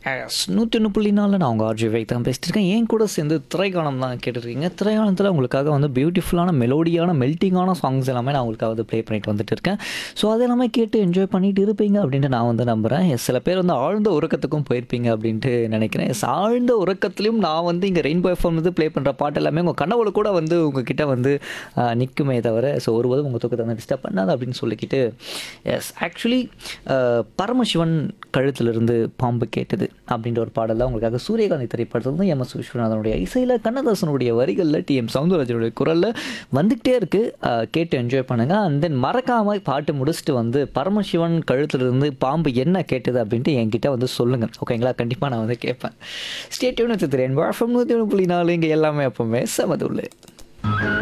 S நூற்றி ஒன்று புள்ளி நாலில் நான் உங்கள் ஆர்ஜி வைக் தான் பேசிட்டு இருக்கேன் என் கூட சேர்ந்து திரைக்காலம் தான் கேட்டுருக்கீங்க திரைக்காலத்தில் உங்களுக்காக வந்து பியூட்டிஃபுல்லான மெலோடியான மெல்ட்டிங்கான சாங்ஸ் எல்லாமே நான் உங்களுக்காக வந்து ப்ளே பண்ணிட்டு வந்துட்டு இருக்கேன் ஸோ அது எல்லாமே கேட்டு என்ஜாய் பண்ணிட்டு இருப்பீங்க அப்படின்ட்டு நான் வந்து நம்புகிறேன் எஸ் சில பேர் வந்து ஆழ்ந்த உறக்கத்துக்கும் போயிருப்பீங்க அப்படின்ட்டு நினைக்கிறேன் எஸ் ஆழ்ந்த உறக்கத்துலையும் நான் வந்து இங்கே ரெயின்போ எஃப்எம் வந்து ப்ளே பண்ணுற பாட்டு எல்லாமே உங்கள் கனவுல கூட வந்து உங்ககிட்ட வந்து ஆஹ், நிற்குமே தவிர ஸோ ஒருபோதும் உங்கள் தூக்கத்தை வந்து டிஸ்டர்ப் பண்ணாது அப்படின்னு சொல்லிக்கிட்டு எஸ் ஆக்சுவலி பரமசிவன் கழுத்திலிருந்து பாம்பு கேட்டது அப்படின்ற ஒரு பாடலாம் உங்களுக்காக சூரியகாந்தி திரைப்படத்தில் வந்து எம் எஸ் விஸ்வநாதனுடைய இசையில் கண்ணதாசனுடைய வரிகளில் டி எம் சவுந்தரராஜனுடைய குரலில் வந்துக்கிட்டே இருக்குது கேட்டு என்ஜாய் பண்ணுங்கள் அண்ட் தென் மறக்காமல் பாட்டு முடிச்சுட்டு வந்து பரமசிவன் கழுத்திலிருந்து பாம்பு என்ன கேட்டது அப்படின்ட்டு என்கிட்ட வந்து சொல்லுங்கள் ஓகேங்களா கண்டிப்பாக நான் வந்து கேட்பேன் ஸ்டேட்யூன் தெரியும் நூற்றி ஒன்று புள்ளி நாலு இங்கே எல்லாமே எப்போவுமே சமதுள்ளு